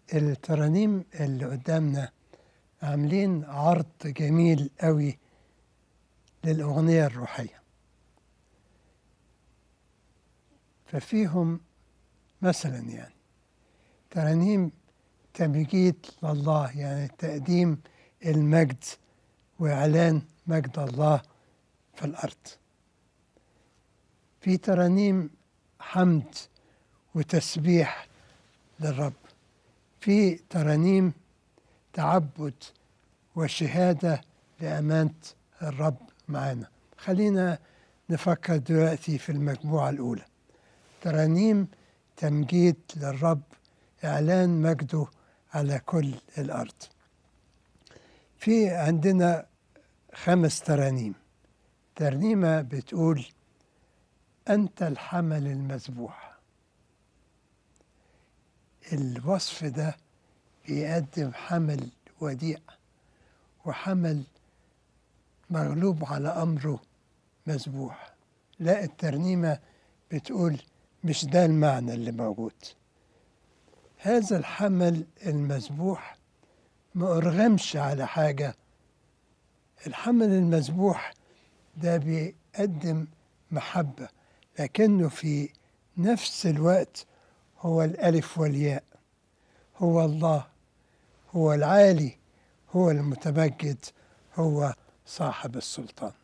الترانيم اللي قدامنا عاملين عرض جميل قوي للأغنية الروحية ففيهم مثلا يعني ترانيم تمجيد لله يعني تقديم المجد وإعلان مجد الله في الأرض في ترانيم حمد وتسبيح للرب في ترانيم تعبد وشهادة لأمانة الرب معنا خلينا نفكر دلوقتي في المجموعة الأولى ترانيم تمجيد للرب إعلان مجده على كل الأرض في عندنا خمس ترانيم ترنيمة بتقول أنت الحمل المذبوح الوصف ده بيقدم حمل وديع وحمل مغلوب على أمره مذبوح لا الترنيمة بتقول مش ده المعنى اللي موجود هذا الحمل المذبوح ما أرغمش على حاجة الحمل المذبوح ده بيقدم محبة لكنه في نفس الوقت هو الألف والياء هو الله هو العالي هو المتمجد هو صاحب السلطان